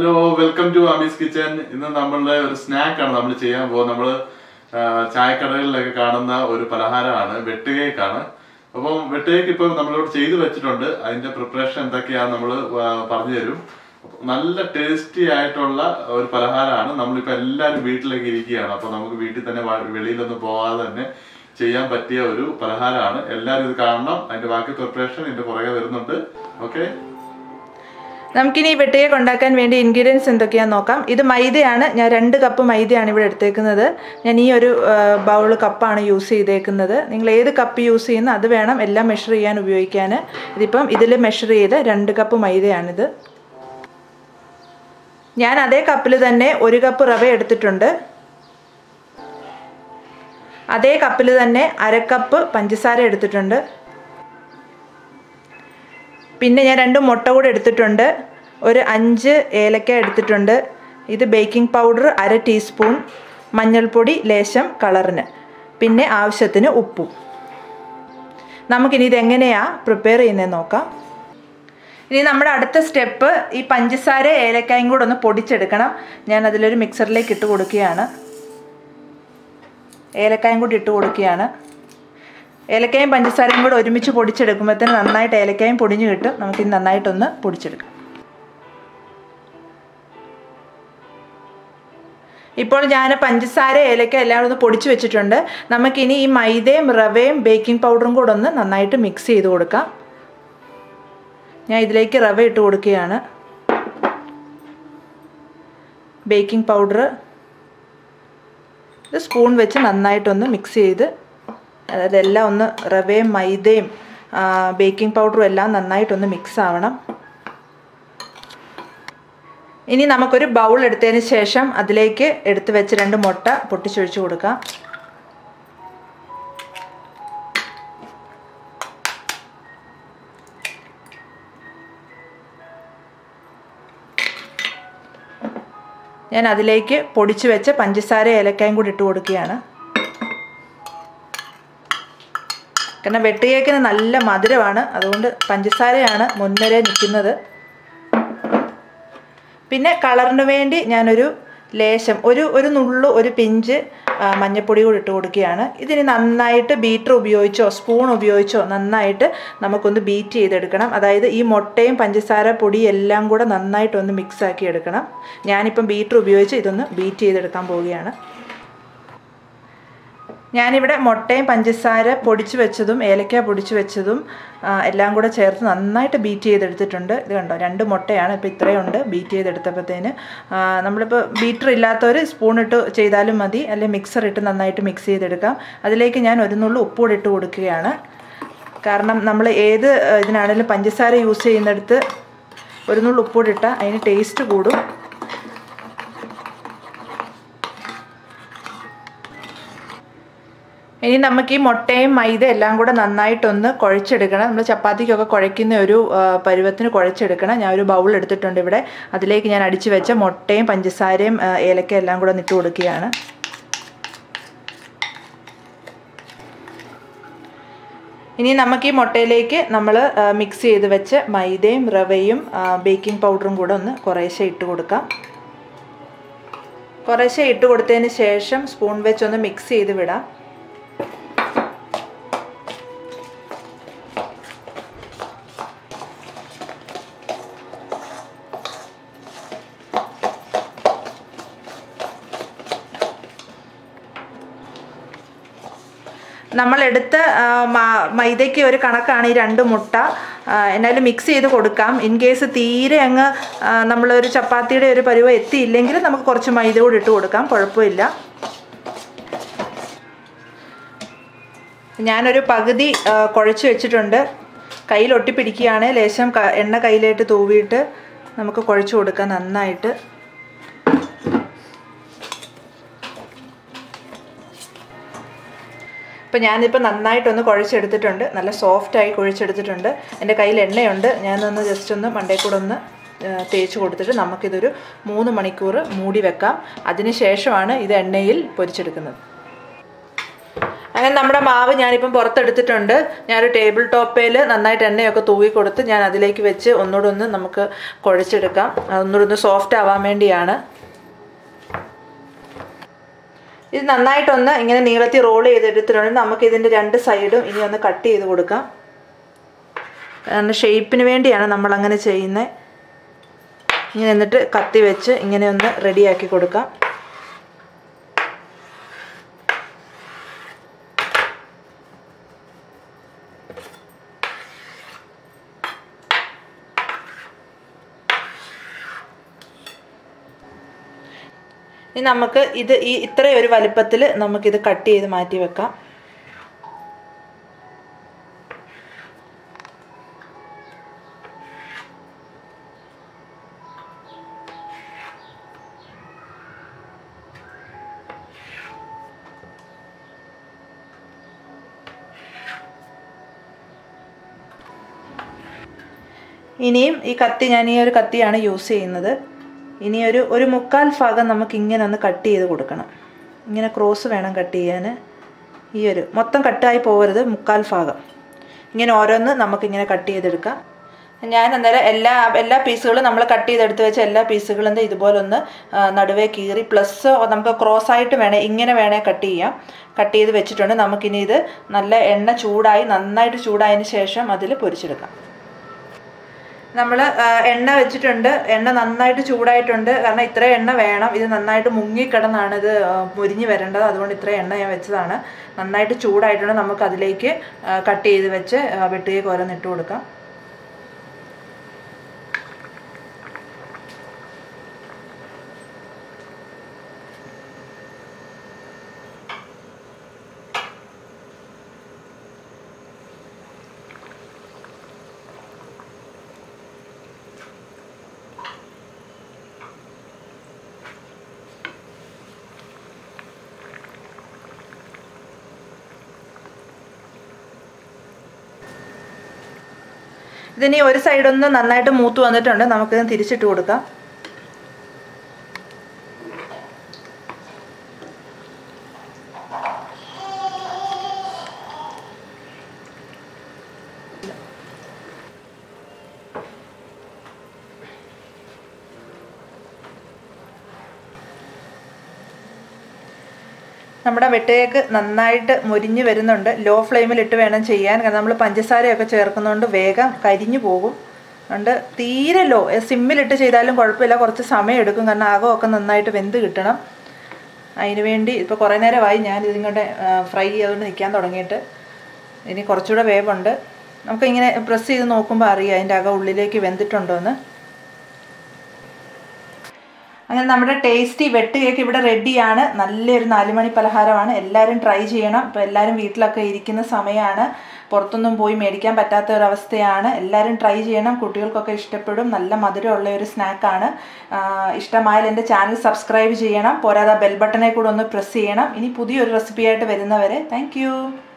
hello welcome to അമീസ് kitchen ഇന്ന് നമ്മളുടെ ഒരു സ്നാക്കാണ് നമ്മൾ ചെയ്യാൻ പോകുന്നത് നമ്മൾ ചായക്കടകളിലൊക്കെ കാണുന്ന ഒരു പലഹാരമാണ് വെട്ട് കേക്കാണ് അപ്പം വെട്ട് കേക്ക് ഇപ്പം നമ്മളിവിടെ ചെയ്തു വെച്ചിട്ടുണ്ട് അതിന്റെ പ്രിപ്പറേഷൻ എന്തൊക്കെയാണ് നമ്മൾ പറഞ്ഞു തരും നല്ല ടേസ്റ്റി ആയിട്ടുള്ള ഒരു പലഹാരമാണ് നമ്മളിപ്പോൾ എല്ലാവരും വീട്ടിലേക്ക് ഇരിക്കുകയാണ് അപ്പോൾ നമുക്ക് വീട്ടിൽ തന്നെ വ- വെളിയിലൊന്നും പോകാതെ തന്നെ ചെയ്യാൻ പറ്റിയ ഒരു പലഹാരമാണ് എല്ലാവരും ഇത് കാണണം അതിന്റെ ബാക്കി പ്രിപ്പറേഷൻ ഇതിന്റെ പുറകെ വരുന്നുണ്ട് ഓക്കെ നമുക്കിനി ഈ വെട്ടുകേക്ക് ഉണ്ടാക്കാൻ വേണ്ടി ഇൻഗ്രീഡിയൻസ് എന്തൊക്കെയാണെന്ന് നോക്കാം ഇത് മൈദയാണ് ഞാൻ രണ്ട് കപ്പ് മൈദയാണ് ഇവിടെ എടുത്തേക്കുന്നത് ഞാൻ ഈ ഒരു ബൗൾ കപ്പാണ് യൂസ് ചെയ്തേക്കുന്നത് നിങ്ങൾ ഏത് കപ്പ് യൂസ് ചെയ്യുന്ന അത് വേണം എല്ലാം മെഷർ ചെയ്യാൻ ഉപയോഗിക്കാൻ ഇതിപ്പം ഇതിൽ മെഷർ ചെയ്ത് രണ്ട് കപ്പ് മൈദയാണിത് ഞാൻ അതേ കപ്പിൽ തന്നെ ഒരു കപ്പ് റവ എടുത്തിട്ടുണ്ട് അതേ കപ്പിൽ തന്നെ അര കപ്പ് പഞ്ചസാര എടുത്തിട്ടുണ്ട് പിന്നെ ഞാൻ രണ്ട് മുട്ട കൂടെ എടുത്തിട്ടുണ്ട് ഒരു അഞ്ച് ഏലക്ക എടുത്തിട്ടുണ്ട് ഇത് ബേക്കിംഗ് പൗഡർ അര ടീസ്പൂൺ മഞ്ഞൾപ്പൊടി ലേശം കളറിന് പിന്നെ ആവശ്യത്തിന് ഉപ്പും നമുക്കിനി ഇതെങ്ങനെയാണ് പ്രിപ്പയർ ചെയ്യുന്നതെന്ന് നോക്കാം ഇനി നമ്മുടെ അടുത്ത സ്റ്റെപ്പ് ഈ പഞ്ചസാര ഏലക്കായും കൂടെ ഒന്ന് പൊടിച്ചെടുക്കണം ഞാൻ അതിലൊരു മിക്സറിലേക്ക് ഇട്ട് കൊടുക്കുകയാണ് ഏലക്കായും കൂടി ഇട്ട് കൊടുക്കുകയാണ് ഏലക്കയും പഞ്ചസാരയും കൂടെ ഒരുമിച്ച് പൊടിച്ചെടുക്കുമ്പോഴത്തേന് നന്നായിട്ട് ഏലക്കയും പൊടിഞ്ഞ് കിട്ടും നമുക്കിത് നന്നായിട്ടൊന്ന് പൊടിച്ചെടുക്കാം ഇപ്പോൾ ഞാൻ പഞ്ചസാര ഏലക്ക എല്ലാം ഒന്ന് പൊടിച്ച് വെച്ചിട്ടുണ്ട് നമുക്കിനി ഈ മൈദയും റവയും ബേക്കിംഗ് പൗഡറും കൂടെ ഒന്ന് നന്നായിട്ട് മിക്സ് ചെയ്ത് കൊടുക്കാം ഞാൻ ഇതിലേക്ക് റവ ഇട്ട് കൊടുക്കുകയാണ് ബേക്കിംഗ് പൗഡർ ഇത് സ്പൂൺ വെച്ച് നന്നായിട്ടൊന്ന് മിക്സ് ചെയ്ത് അതായത് എല്ലാം ഒന്ന് റവയും മൈദയും ബേക്കിംഗ് പൗഡറും എല്ലാം നന്നായിട്ടൊന്ന് മിക്സ് ആവണം ഇനി നമുക്കൊരു ബൗൾ എടുത്തതിന് ശേഷം അതിലേക്ക് എടുത്ത് വെച്ച് രണ്ട് മുട്ട പൊട്ടിച്ചൊഴിച്ച് കൊടുക്കാം ഞാൻ അതിലേക്ക് പൊടിച്ചു വെച്ച പഞ്ചസാര ഏലക്കായും കൂടി ഇട്ട് കൊടുക്കുകയാണ് കാരണം വെട്ടുകേക്കിന് നല്ല മധുരമാണ് അതുകൊണ്ട് പഞ്ചസാരയാണ് മുൻനിര നിൽക്കുന്നത് പിന്നെ കളറിന് വേണ്ടി ഞാനൊരു ലേശം ഒരു ഒരു നുള്ളു ഒരു പിഞ്ച് ആ, മഞ്ഞപ്പൊടി കൂടി ഇട്ട് കൊടുക്കുകയാണ് ഇതിന് നന്നായിട്ട് ബീറ്റർ ഉപയോഗിച്ചോ സ്പൂൺ ഉപയോഗിച്ചോ നന്നായിട്ട് നമുക്കൊന്ന് ബീറ്റ് ചെയ്തെടുക്കണം അതായത് ഈ മുട്ടയും പഞ്ചസാര പൊടിയും എല്ലാം കൂടെ നന്നായിട്ടൊന്ന് മിക്സ് ആക്കി എടുക്കണം ഞാനിപ്പം ബീറ്റർ ഉപയോഗിച്ച് ഇതൊന്ന് ബീറ്റ് ചെയ്തെടുക്കാൻ പോവുകയാണ് ഞാനിവിടെ മുട്ടയും പഞ്ചസാര പൊടിച്ചു വെച്ചതും ഏലക്ക പൊടിച്ചു വെച്ചതും ആ, എല്ലാം കൂടെ ചേർത്ത് നന്നായിട്ട് ബീറ്റ് ചെയ്തെടുത്തിട്ടുണ്ട് ഇത് കണ്ടോ രണ്ട് മുട്ടയാണ് ഇപ്പോൾ ഇത്രയുണ്ട് ബീറ്റ് ചെയ്തെടുത്തപ്പോഴത്തേന് ആ, നമ്മളിപ്പോൾ ബീറ്റർ ഇല്ലാത്തവർ സ്പൂൺ ഇട്ട് ചെയ്താലും മതി അല്ലെങ്കിൽ മിക്സർ ഇട്ട് നന്നായിട്ട് മിക്സ് ചെയ്തെടുക്കാം അതിലേക്ക് ഞാൻ ഒരു നുള്ളു ഉപ്പൂടെ ഇട്ട് കൊടുക്കുകയാണ് കാരണം നമ്മൾ ഏത് ആ, ഇതിനാണെങ്കിലും പഞ്ചസാര യൂസ് ചെയ്യുന്നിടത്ത് ഒരു നുള്ളു ഉപ്പൂടെ ഇട്ടാൽ അതിന് ടേസ്റ്റ് കൂടും ഇനി നമുക്ക് ഈ മുട്ടയും മൈദ എല്ലാം കൂടെ നന്നായിട്ടൊന്ന് കുഴച്ചെടുക്കണം നമ്മൾ ചപ്പാത്തിക്കൊക്കെ കുഴയ്ക്കുന്ന ഒരു ആ, പരുവത്തിന് കുഴച്ചെടുക്കണം ഞാൻ ഒരു ബൗൾ എടുത്തിട്ടുണ്ട് ഇവിടെ അതിലേക്ക് ഞാൻ അടിച്ചു വെച്ച മുട്ടയും പഞ്ചസാരയും ആ, ഏലക്കയും എല്ലാം കൂടെ ഇട്ട് കൊടുക്കുകയാണ് ഇനി നമുക്ക് ഈ മുട്ടയിലേക്ക് നമ്മൾ മിക്സ് ചെയ്ത് വെച്ച് മൈദയും റവയും ആ, ബേക്കിംഗ് പൗഡറും കൂടെ ഒന്ന് കുറേശ്ശെ ഇട്ട് കൊടുക്കാം കുറേശ്ശെ ഇട്ട് കൊടുത്തതിന് ശേഷം സ്പൂൺ വെച്ചൊന്ന് മിക്സ് ചെയ്ത് വിടാം നമ്മളെടുത്ത ആ, മ- മൈദയ്ക്ക് ഒരു കണക്കാണ് ഈ രണ്ട് മുട്ട ആ, എന്നാലും മിക്സ് ചെയ്ത് കൊടുക്കാം ഇൻ കേസ് തീരെ അങ്ങ് ആ, നമ്മളൊരു ചപ്പാത്തിയുടെ ഒരു പരുവം എത്തിയില്ലെങ്കിൽ നമുക്ക് കുറച്ച് മൈദ കൂടി ഇട്ട് കൊടുക്കാം കുഴപ്പമില്ല ഞാനൊരു പകുതി ആ, കുഴച്ച് വെച്ചിട്ടുണ്ട് കയ്യിൽ ഒട്ടിപ്പിടിക്കുകയാണ് ലേശം ക- എണ്ണ കയ്യിലേട്ട് തൂവിയിട്ട് നമുക്ക് കുഴച്ച് കൊടുക്കാം നന്നായിട്ട് ഇപ്പം ഞാനിപ്പോൾ നന്നായിട്ടൊന്ന് കുഴച്ചെടുത്തിട്ടുണ്ട് നല്ല സോഫ്റ്റായി കുഴച്ചെടുത്തിട്ടുണ്ട് എൻ്റെ കയ്യിൽ എണ്ണയുണ്ട് ഞാനൊന്ന് ജസ്റ്റ് ഒന്ന് മണ്ടേ കൂടെ ഒന്ന് ആ, തേച്ച് കൊടുത്തിട്ട് നമുക്കിതൊരു മൂന്ന് മണിക്കൂർ മൂടി വെക്കാം അതിന് ശേഷമാണ് ഇത് എണ്ണയിൽ പൊരിച്ചെടുക്കുന്നത് അങ്ങനെ നമ്മുടെ മാവ് ഞാനിപ്പം പുറത്തെടുത്തിട്ടുണ്ട് ഞാനൊരു ടേബിൾ ടോപ്പേൽ നന്നായിട്ട് എണ്ണയൊക്കെ തൂവി കൊടുത്ത് ഞാൻ അതിലേക്ക് വെച്ച് ഒന്നുകൂടെ ഒന്ന് നമുക്ക് കുഴച്ചെടുക്കാം അതൊന്നുകൂടെ ഒന്ന് സോഫ്റ്റ് ആവാൻ വേണ്ടിയാണ് ഇത് നന്നായിട്ടൊന്ന് ഇങ്ങനെ നീളത്തിൽ റോൾ ചെയ്തെടുത്തിട്ടുണ്ട് നമുക്ക് ഇതിൻ്റെ രണ്ട് സൈഡും ഇനി ഒന്ന് കട്ട് ചെയ്ത് കൊടുക്കാം കാരണം ഷേപ്പിന് വേണ്ടിയാണ് നമ്മൾ അങ്ങനെ ചെയ്യുന്നത് ഇങ്ങനെ എന്നിട്ട് കത്തി വെച്ച് ഇങ്ങനെ ഒന്ന് റെഡിയാക്കി കൊടുക്കാം ഇനി നമുക്ക് ഇത് ഈ ഇത്രയും ഒരു വലുപ്പത്തിൽ നമുക്കിത് കട്ട് ചെയ്ത് മാറ്റി വെക്കാം ഇനിയും ഈ കത്തി ഞാൻ ഈ ഒരു കത്തിയാണ് യൂസ് ചെയ്യുന്നത് ഇനി ഒരു ഒരു മുക്കാൽ ഭാഗം നമുക്ക് ഇങ്ങനെ ഒന്ന് കട്ട് ചെയ്ത് കൊടുക്കണം ഇങ്ങനെ ക്രോസ് വേണം കട്ട് ചെയ്യാൻ ഈ ഒരു മൊത്തം കട്ടായി പോകരുത് മുക്കാൽ ഭാഗം ഇങ്ങനെ ഓരോന്ന് നമുക്കിങ്ങനെ കട്ട് ചെയ്തെടുക്കാം ഞാൻ അന്നേരം എല്ലാ എല്ലാ പീസുകളും നമ്മൾ കട്ട് ചെയ്തെടുത്ത് വെച്ച എല്ലാ പീസുകളും ദേ ഇതുപോലെ ഒന്ന് ആ, നടുവേ കീറി പ്ലസ് നമുക്ക് ക്രോസ് ആയിട്ട് വേണേ ഇങ്ങനെ വേണേ കട്ട് ചെയ്യാം കട്ട് ചെയ്ത് വെച്ചിട്ടുണ്ട് നമുക്കിനി ഇത് നല്ല എണ്ണ ചൂടായി നന്നായിട്ട് ചൂടായതിന് ശേഷം അതിൽ പൊരിച്ചെടുക്കാം നമ്മൾ എണ്ണ വെച്ചിട്ടുണ്ട് എണ്ണ നന്നായിട്ട് ചൂടായിട്ടുണ്ട് കാരണം ഇത്ര എണ്ണ വേണം ഇത് നന്നായിട്ട് മുങ്ങിക്കിടന്നാണ് ഇത് ആ, മുരിഞ്ഞ് വരേണ്ടത് അതുകൊണ്ട് ഇത്ര എണ്ണ ഞാൻ വെച്ചതാണ് നന്നായിട്ട് ചൂടായിട്ടുണ്ട് നമുക്ക് അതിലേക്ക് കട്ട് ചെയ്ത് വെച്ച് ആ, വെട്ടുകയൊക്കെ ഓരോന്ന് ഇട്ട് കൊടുക്കാം ഇതിനി ഒരു സൈഡൊന്ന് നന്നായിട്ട് മൂത്ത് വന്നിട്ടുണ്ട് നമുക്കിത് തിരിച്ചിട്ട് കൊടുക്കാം നമ്മുടെ വെട്ടേക്ക് നന്നായിട്ട് മൊരിഞ്ഞ് വരുന്നുണ്ട് ലോ ഫ്ലെയിമിൽ ഇട്ട് വേണം ചെയ്യാൻ കാരണം നമ്മൾ പഞ്ചസാരയൊക്കെ ചേർക്കുന്നതുകൊണ്ട് വേഗം കരിഞ്ഞു പോകും അതുകൊണ്ട് തീരെ ലോ സിമ്മിലിട്ട് ചെയ്താലും കുഴപ്പമില്ല കുറച്ച് സമയം എടുക്കും കാരണം ആകമൊക്കെ നന്നായിട്ട് വെന്ത് കിട്ടണം അതിന് വേണ്ടി ഇപ്പോൾ കുറേ നേരമായി ഞാൻ ഇതിങ്ങോട്ട് ഫ്രൈ ചെയ്തുകൊണ്ട് നിൽക്കാൻ തുടങ്ങിയിട്ട് ഇനി കുറച്ചുകൂടെ വേവുണ്ട് നമുക്കിങ്ങനെ പ്രസ് ചെയ്ത് നോക്കുമ്പോൾ അറിയാം അതിൻ്റെ അകം ഉള്ളിലേക്ക് വെന്തിട്ടുണ്ടോ എന്ന് അങ്ങനെ നമ്മുടെ ടേസ്റ്റി വെട്ട് കേക്ക് ഇവിടെ റെഡിയാണ് നല്ലൊരു നാലുമണി പലഹാരമാണ് എല്ലാവരും ട്രൈ ചെയ്യണം ഇപ്പോൾ എല്ലാവരും വീട്ടിലൊക്കെ ഇരിക്കുന്ന സമയമാണ് പുറത്തൊന്നും പോയി മേടിക്കാൻ പറ്റാത്ത ഒരു അവസ്ഥയാണ് എല്ലാവരും ട്രൈ ചെയ്യണം കുട്ടികൾക്കൊക്കെ ഇഷ്ടപ്പെടും നല്ല മധുരമുള്ള ഒരു സ്നാക്കാണ് ഇഷ്ടമായാൽ എൻ്റെ ചാനൽ സബ്സ്ക്രൈബ് ചെയ്യണം പോരാതെ ബെൽ ബട്ടനെ കൂടെ ഒന്ന് പ്രസ് ചെയ്യണം ഇനി പുതിയൊരു റെസിപ്പിയായിട്ട് വരുന്നവരെ താങ്ക്